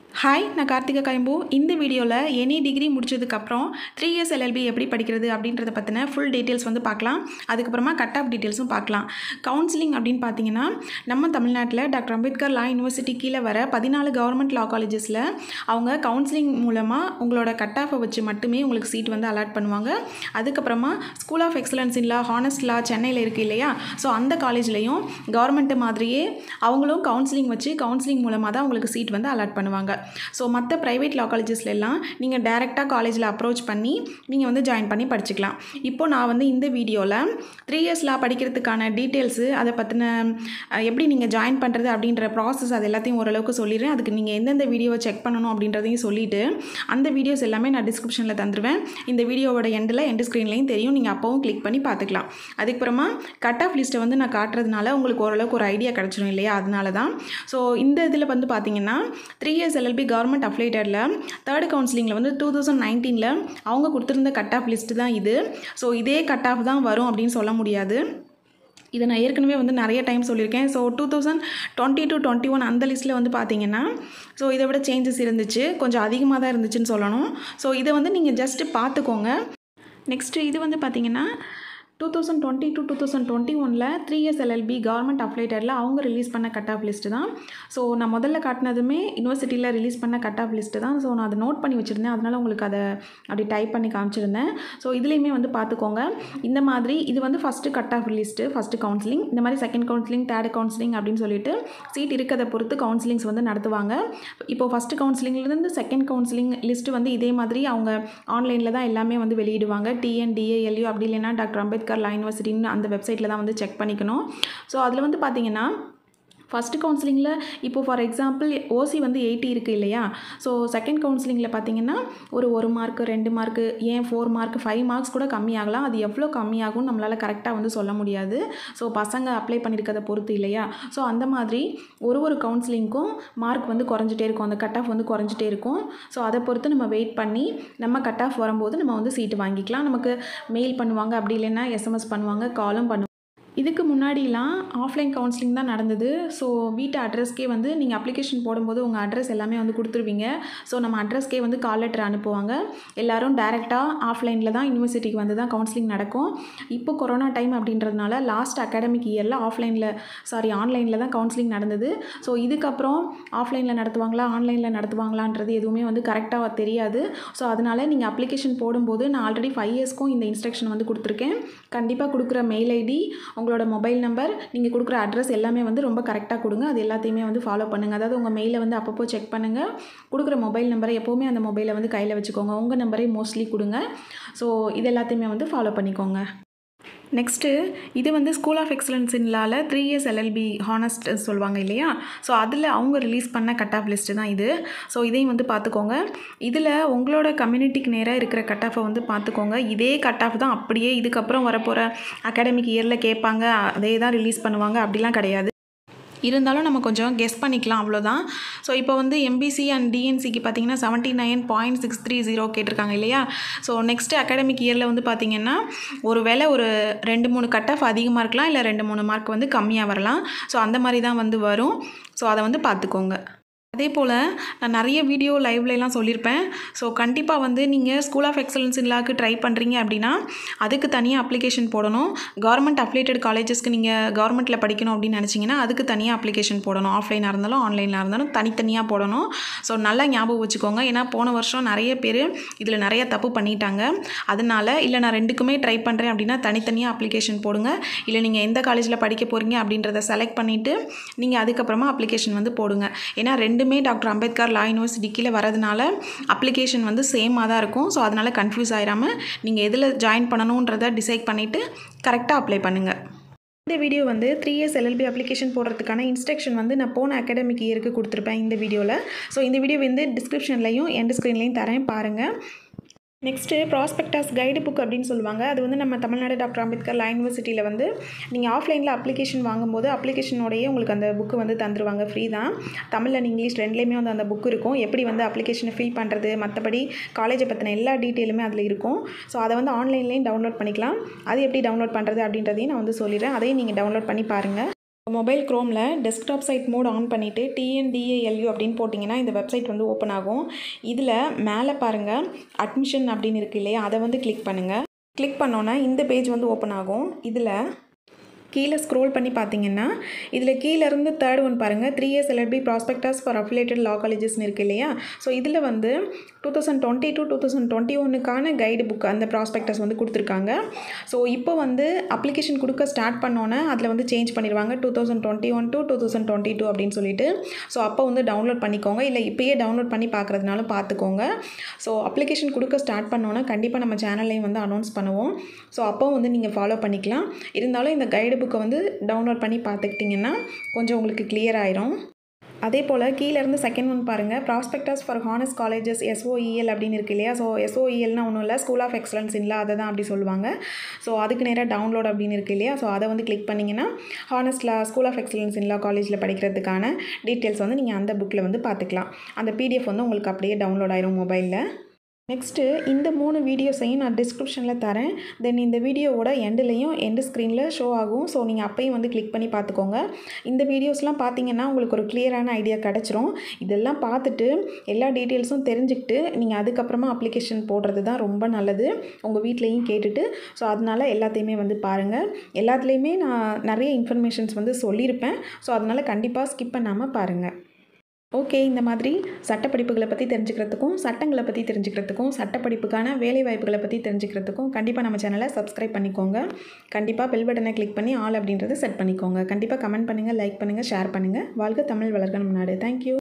hi நான் கார்த்திகா கைம்பு இந்த வீடியோவில் எனி டிகிரி முடிச்சதுக்கப்புறம் த்ரீ இயர்ஸ் எல்எல்பி எப்படி படிக்கிறது அப்படின்றத பற்றின ஃபுல் டீட்டெயில்ஸ் வந்து பார்க்கலாம் அதுக்கப்புறமா கட் ஆஃப் டீட்டெயில்ஸும் பார்க்கலாம் கவுன்சிலிங் அப்படின்னு பார்த்தீங்கன்னா நம்ம தமிழ்நாட்டில் டாக்டர் அம்பேத்கர் லா யூனிவர்சிட்டி கீழே வர பதினாலு கவர்மெண்ட் லா காலேஜஸில் அவங்க கவுன்சிலிங் மூலமாக உங்களோட கட் ஆஃபை வச்சு மட்டுமே உங்களுக்கு சீட் வந்து அலாட் பண்ணுவாங்க அதுக்கப்புறமா school of excellence in law ஹானஸ்ட் லா சென்னையில் இருக்குது இல்லையா ஸோ அந்த காலேஜ்லேயும் கவர்மெண்ட்டு மாதிரியே அவங்களும் கவுன்சிலிங் வச்சு கவுன்சிலிங் மூலமாக தான் உங்களுக்கு சீட் வந்து அலாட் பண்ணுவாங்க ஸோ மற்ற ப்ரைவேட் லா காலேஜஸ்ல எல்லாம் நீங்கள் டேரெக்டாக காலேஜில் அப்ரோச் பண்ணி நீங்கள் வந்து ஜாயின் பண்ணி படிச்சுக்கலாம் இப்போ நான் வந்து இந்த வீடியோவில் த்ரீ இயர்ஸ் லா படிக்கிறதுக்கான டீட்டெயில்ஸு அதை பற்றின அஹ், எப்படி நீங்கள் ஜாயின் பண்ணுறது அப்படின்ற ப்ராசஸ் அது எல்லாத்தையும் ஓரளவுக்கு சொல்லிடுறேன் அதுக்கு நீங்கள் எந்தெந்த வீடியோவை செக் பண்ணணும் அப்படின்றதையும் சொல்லிவிட்டு அந்த வீடியோஸ் எல்லாமே நான் டிஸ்கிரிப்ஷனில் தந்துடுவேன் இந்த வீடியோவோட எண்டில் எண்டு ஸ்க்ரீன்லையும் தெரியும் நீங்கள் அப்போவும் கிளிக் பண்ணி பார்த்துக்கலாம் அதுக்கப்புறமா கட் ஆஃப் லிஸ்ட்டை வந்து நான் காட்டுறதுனால உங்களுக்கு ஓரளவுக்கு ஒரு ஐடியா கிடச்சிரும் இல்லையா அதனால தான் ஸோ இந்த இதில் வந்து பார்த்தீங்கன்னா த்ரீ இயர்ஸ் எல்எல்பி கவர்மெண்ட் அப்ளைட்டடில் தேர்ட் கவுன்சிலிங்கில் வந்து டூ தௌசண்ட் நைன்டீனில் அவங்க கொடுத்துருந்த கட் ஆஃப் லிஸ்ட்டு தான் இது ஸோ இதே கட் ஆஃப் தான் வரும் அப்படின்னு சொல்ல முடியாது இதை நான் ஏற்கனவே வந்து நிறைய டைம் சொல்லியிருக்கேன் so two thousand twenty to twenty one அந்த லிஸ்ட்டில் வந்து பார்த்தீங்கன்னா ஸோ இதை விட சேஞ்சஸ் இருந்துச்சு கொஞ்சம் அதிகமாக தான் இருந்துச்சுன்னு சொல்லணும் ஸோ இதை வந்து நீங்கள் ஜஸ்ட்டு பார்த்துக்கோங்க நெக்ஸ்ட்டு இது வந்து பார்த்தீங்கன்னா two thousand twenty two two thousand twenty ஒனில் த்ரீ இயர்ஸ் எல்எல்பி கவர்மெண்ட் அப்ளைட்டரில் அவங்க ரிலீஸ் பண்ண கட் ஆஃப் லிஸ்ட்டு தான் ஸோ நான் முதல்ல காட்டினதுமே யூனிவர்சிட்டியில் ரிலீஸ் பண்ண கட் ஆஃப் லிஸ்ட்டு தான் ஸோ நான் அதை நோட் பண்ணி வச்சுருந்தேன் அதனால் உங்களுக்கு அதை அப்படி டைப் பண்ணி காமிச்சிருந்தேன் ஸோ இதுலேயுமே வந்து பார்த்துக்கோங்க இந்த மாதிரி இது வந்து first cut off list first counselling இந்த மாதிரி செகண்ட் கவுன்சிலிங் தேர்ட் கவுன்சிலிங் அப்படின்னு சொல்லிட்டு சீட் இருக்கிறத பொறுத்து கவுன்சிலிங்ஸ் வந்து நடத்துவாங்க இப்போ ஃபஸ்ட்டு கவுன்சிலிங்லேருந்து செகண்ட் கவுன்சிலிங் லிஸ்ட்டு வந்து இதே மாதிரி அவங்க ஆன்லைனில் தான் எல்லாமே வந்து வெளியிடுவாங்க டிஎன்டிஏஎல்யூ அப்படி இல்லைன்னா டாக்டர் அம்பேத்கர் லா யூனிவர்சிட்டின்னு அந்த வெப்சைட்டில் தான் வந்து செக் பண்ணிக்கணும் ஸோ அதில் வந்து பார்த்தீங்கன்னா ஃபஸ்ட்டு கவுன்சிலிங்கில் இப்போ ஃபார் எக்ஸாம்பிள் ஓசி வந்து எயிட்டி இருக்குது இல்லையா ஸோ செகண்ட் கவுன்சிலிங்கில் பார்த்தீங்கன்னா ஒரு ஒரு மார்க்கு ரெண்டு மார்க்கு ஏன் ஃபோர் மார்க் ஃபைவ் மார்க்ஸ் கூட கம்மியாகலாம் அது எவ்வளோ கம்மியாகும் நம்மளால் கரெக்டாக வந்து சொல்ல முடியாது ஸோ பசங்க அப்ளை பண்ணியிருக்கதை பொறுத்து இல்லையா ஸோ அந்த மாதிரி ஒரு ஒரு கவுன்சிலிங்க்கும் மார்க் வந்து குறைஞ்சிட்டே இருக்கும் அந்த கட் ஆஃப் வந்து குறைஞ்சிட்டே இருக்கும் ஸோ அதை பொறுத்து நம்ம வெயிட் பண்ணி நம்ம கட் ஆஃப் வரும்போது நம்ம வந்து சீட்டு வாங்கிக்கலாம் நமக்கு மெயில் பண்ணுவாங்க அப்படி இல்லைன்னா எஸ்எம்எஸ் பண்ணுவாங்க காலும் பண்ணுவாங்க இதுக்கு முன்னாடிலாம் ஆஃப்லைன் கவுன்சிலிங் தான் நடந்தது ஸோ வீட்டு அட்ரஸ்க்கே வந்து நீங்கள் அப்ளிகேஷன் போடும்போது உங்கள் அட்ரஸ் எல்லாமே வந்து கொடுத்துருவீங்க ஸோ நம்ம அட்ரஸ்க்கே வந்து கால் லெட்டர் அனுப்புவாங்க எல்லாரும் டேரெக்டாக ஆஃப்லைனில் தான் யூனிவர்சிட்டிக்கு வந்து தான் கவுன்சிலிங் நடக்கும் இப்போ கொரோனா டைம் அப்படின்றதுனால லாஸ்ட் அகாடமிக் இயரில் ஆஃப்லைனில் சாரி ஆன்லைனில் தான் கவுன்சிலிங் நடந்தது ஸோ இதுக்கப்புறம் ஆஃப்லைனில் நடத்துவாங்களா ஆன்லைனில் நடத்துவாங்களான்றது எதுவுமே வந்து கரெக்டாக தெரியாது ஸோ அதனால் நீங்கள் அப்ளிகேஷன் போடும்போது நான் ஆல்ரெடி ஃபைவ் இயர்ஸ்க்கும் இந்த இன்ஸ்ட்ரக்ஷன் வந்து கொடுத்துருக்கேன் கண்டிப்பாக கொடுக்குற மெயில் ஐடி உங்களோட மொபைல் நம்பர் நீங்கள் கொடுக்குற அட்ரஸ் எல்லாமே வந்து ரொம்ப கரெக்டாக கொடுங்க அது எல்லாத்தையுமே வந்து ஃபாலோ பண்ணுங்கள் அதாவது உங்கள் மெயிலை வந்து அப்பப்போ செக் பண்ணுங்கள் கொடுக்குற மொபைல் நம்பரை எப்போவுமே அந்த மொபைலை வந்து கையில் வச்சுக்கோங்க உங்கள் நம்பரே மோஸ்ட்லி கொடுங்க ஸோ இது எல்லாத்தையுமே வந்து ஃபாலோ பண்ணிக்கோங்க நெக்ஸ்ட்டு இது வந்து ஸ்கூல் ஆஃப் எக்ஸலன்ஸ் இன்லால த்ரீ இயர்ஸ் எல்எல்பி ஹானஸ்ட் சொல்லுவாங்க இல்லையா ஸோ அதில் அவங்க ரிலீஸ் பண்ண கட் ஆஃப் லிஸ்ட்டு தான் இது ஸோ இதையும் வந்து பார்த்துக்கோங்க இதில் உங்களோட கம்யூனிட்டிக்கு நேராக இருக்கிற கட் ஆஃபை வந்து பார்த்துக்கோங்க இதே கட் ஆஃப் தான் அப்படியே இதுக்கப்புறம் வரப்போகிற அகாடமிக் இயரில் கேட்பாங்க அதே தான் ரிலீஸ் பண்ணுவாங்க அப்படிலாம் கிடையாது இருந்தாலும் நம்ம கொஞ்சம் கெஸ் பண்ணிக்கலாம் அவ்வளோதான் ஸோ இப்போ வந்து எம்பிசி அண்ட் டிஎன்சிக்கு பார்த்தீங்கன்னா seventy nine point six three zero கேட்டிருக்காங்க இல்லையா ஸோ நெக்ஸ்ட் அகாடமிக் இயரில் வந்து பார்த்தீங்கன்னா ஒரு வேளை ஒரு ரெண்டு மூணு கட் ஆஃப் அதிகமாக இருக்கலாம் இல்லை ரெண்டு மூணு மார்க் வந்து கம்மியாக வரலாம் ஸோ அந்த மாதிரி தான் வந்து வரும் ஸோ அதை வந்து பார்த்துக்கோங்க அதே போல் நான் நிறைய வீடியோ லைவ்லலாம் சொல்லியிருப்பேன் ஸோ கண்டிப்பாக வந்து நீங்கள் ஸ்கூல் ஆஃப் எக்ஸலன்ஸ் இல்லாக்கு ட்ரை பண்ணுறீங்க அப்படின்னா அதுக்கு தனியாக அப்ளிகேஷன் போடணும் கவர்மெண்ட் அப்ளேட்டட் காலேஜஸ்க்கு நீங்கள் கவர்மெண்ட்டில் படிக்கணும் அப்படின்னு நினச்சிங்கன்னா அதுக்கு தனியாக அப்ளிகேஷன் போடணும் ஆஃப்லைனாக இருந்தாலும் ஆன்லைனாக இருந்தாலும் தனித்தனியாக போடணும் ஸோ நல்லா ஞாபகம் வச்சுக்கோங்க ஏன்னா போன வருஷம் நிறைய பேர் இதில் நிறைய தப்பு பண்ணிட்டாங்க அதனால் இல்லை நான் ரெண்டுக்குமே ட்ரை பண்ணுறேன் அப்படின்னா தனித்தனியாக அப்ளிகேஷன் போடுங்க இல்லை நீங்கள் எந்த காலேஜில் படிக்க போகிறீங்க அப்படின்றத செலக்ட் பண்ணிவிட்டு நீங்கள் அதுக்கப்புறமா அப்ளிகேஷன் வந்து போடுங்க ஏன்னா ரெண்டுமே டாக்டர் அம்பேத்கர் லா யூனிவர்சிட்டி கீழே வரதுனால அப்ளிகேஷன் வந்து சேமாக தான் இருக்கும் ஸோ அதனால் கன்ஃபியூஸ் ஆயிராமல் நீங்கள் எதில் ஜாயின் பண்ணணுன்றதை டிசைட் பண்ணிவிட்டு கரெக்டாக அப்ளை பண்ணுங்கள் இந்த வீடியோ வந்து த்ரீ இயர்ஸ் எல்எல்பி அப்ளிகேஷன் போடுறதுக்கான இன்ஸ்ட்ரக்ஷன் வந்து நான் போன அகாடமிக் இயருக்கு கொடுத்துருப்பேன் இந்த வீடியோவில் ஸோ இந்த வீடியோ வந்து டிஸ்கிரிப்ஷன்லையும் எண்ட் ஸ்க்ரீன்லையும் தரேன் பாருங்கள் நெக்ஸ்ட்டு ப்ராஸ்பெக்டாஸ் கைடு புக் அப்படின்னு சொல்லுவாங்க அது வந்து நம்ம தமிழ்நாடு டாக்டர் அம்பேத்கர் லா யூனிவர்சிட்டியில் வந்து நீங்கள் ஆஃப்லைனில் அப்ளிகேஷன் வாங்கும்போது அப்ளிகேஷனோடையே உங்களுக்கு அந்த புக்கு வந்து தந்துருவாங்க ஃப்ரீ தான் தமிழ் அண்ட் இங்கிலீஷ் ரெண்டுலேயுமே வந்து அந்த புக் இருக்கும் எப்படி வந்து அப்ளிகேஷனை ஃபில் பண்ணுறது மற்றபடி காலேஜை பற்றின எல்லா டீட்டெயிலுமே அதில் இருக்கும் ஸோ அதை வந்து ஆன்லைன்லேயும் டவுன்லோட் பண்ணிக்கலாம் அது எப்படி டவுன்லோட் பண்ணுறது அப்படின்றதையும் நான் வந்து சொல்லிடுறேன் அதையும் நீங்கள் டவுன்லோட் பண்ணி பாருங்கள் மொபைல் க்ரோமில் டெஸ்க்டாப் சைட் மோட் ஆன் பண்ணிவிட்டு டிஎன்டிஏஎல்யூ அப்படின்னு போட்டிங்கன்னா இந்த வெப்சைட் வந்து ஓப்பன் ஆகும் இதில் மேலே பாருங்கள் அட்மிஷன் அப்படின்னு இருக்கு இல்லையா அதை வந்து கிளிக் பண்ணுங்கள் கிளிக் பண்ணோன்னே இந்த பேஜ் வந்து ஓப்பன் ஆகும் இதில் கீழே ஸ்க்ரோல் பண்ணி பார்த்தீங்கன்னா இதில் கீழேருந்து தேர்ட் ஒன் பாருங்கள் three years LLB prospectus for affiliated law காலேஜஸ்னு இருக்கு இல்லையா ஸோ இதில் வந்து two thousand twenty two two thousand twenty ஒன்றுக்கான கைடு புக் அந்த ப்ராஸ்பெக்டஸ் வந்து கொடுத்துருக்காங்க ஸோ இப்போ வந்து அப்ளிகேஷன் கொடுக்க ஸ்டார்ட் பண்ணோன்னே அதில் வந்து சேஞ்ச் பண்ணிடுவாங்க two thousand twenty one to two thousand twenty two அப்படின்னு சொல்லிட்டு ஸோ அப்போ வந்து டவுன்லோட் பண்ணிக்கோங்க இல்லை இப்போயே டவுன்லோட் பண்ணி பார்க்குறதுனாலும் பார்த்துக்கோங்க ஸோ அப்ளிகேஷன் கொடுக்க ஸ்டார்ட் பண்ணோன்னே கண்டிப்பாக நம்ம சேனல்லையும் வந்து அனௌன்ஸ் பண்ணுவோம் ஸோ அப்போ வந்து நீங்கள் ஃபாலோ பண்ணிக்கலாம் இருந்தாலும் இந்த கைடு புக்கை வந்து டவுன்லோட் பண்ணி பார்த்துக்கிட்டிங்கன்னா கொஞ்சம் உங்களுக்கு கிளியர் ஆயிரும் அதே போல் கீழேருந்து செகண்ட் ஒன் பாருங்கள் prospectus for honours colleges SOEL அப்படின்னு இருக்கு இல்லையா ஸோ எஸ்ஓஇஎல்னா ஒன்றும் இல்லை ஸ்கூல் ஆஃப் எக்ஸலன்ஸ் இல்லை அதை தான் அப்படி சொல்லுவாங்க ஸோ அதுக்கு நேராக டவுன்லோட் அப்படின்னு இருக்கு இல்லையா ஸோ அதை வந்து கிளிக் பண்ணிங்கன்னா ஹானஸ்ட்லா ஸ்கூல் ஆஃப் எக்ஸலன்ஸ் இல்லா காலேஜில் படிக்கிறதுக்கான டீட்டெயில்ஸ் வந்து நீங்கள் அந்த புக்கில் வந்து பார்த்துக்கலாம் அந்த பிடிஎஃப் வந்து உங்களுக்கு அப்படியே டவுன்லோட் ஆயிரும் மொபைலில் நெக்ஸ்ட்டு இந்த மூணு வீடியோஸையும் நான் டிஸ்கிரிப்ஷனில் தரேன் தென் இந்த வீடியோவோட எண்டுலேயும் எண்டு ஸ்க்ரீனில் ஷோ ஆகும் ஸோ நீங்கள் அப்பையும் வந்து கிளிக் பண்ணி பார்த்துக்கோங்க இந்த வீடியோஸ்லாம் பார்த்தீங்கன்னா உங்களுக்கு ஒரு கிளியரான ஐடியா கிடச்சிரும் இதெல்லாம் பார்த்துட்டு எல்லா டீட்டெயில்ஸும் தெரிஞ்சுக்கிட்டு நீங்கள் அதுக்கப்புறமா அப்ளிகேஷன் போடுறது தான் ரொம்ப நல்லது உங்கள் வீட்லேயும் கேட்டுட்டு ஸோ அதனால் எல்லாத்தையுமே வந்து பாருங்கள் எல்லாத்துலேயுமே நான் நிறைய இன்ஃபர்மேஷன்ஸ் வந்து சொல்லியிருப்பேன் ஸோ அதனால் கண்டிப்பாக ஸ்கிப் பண்ணாமல் பாருங்கள் ஓகே இந்த மாதிரி சட்டப்படிப்புகளை பற்றி தெரிஞ்சுக்கிறதுக்கும் சட்டங்களை பற்றி தெரிஞ்சுக்கிறதுக்கும் சட்டப்படிப்புக்கான வேலை வாய்ப்புகளை பற்றி தெரிஞ்சுக்கிறதுக்கும் கண்டிப்பாக நம்ம சேனலை சப்ஸ்கிரைப் பண்ணிக்கோங்க கண்டிப்பாக பெல் பட்டனை கிளிக் பண்ணி ஆல் அப்படின்றத செட் பண்ணிக்கோங்க கண்டிப்பாக கமெண்ட் பண்ணுங்கள் லைக் பண்ணுங்கள் ஷேர் பண்ணுங்கள் வாழ்க தமிழ் வளர்க்க நம்ம நாடு தேங்க்யூ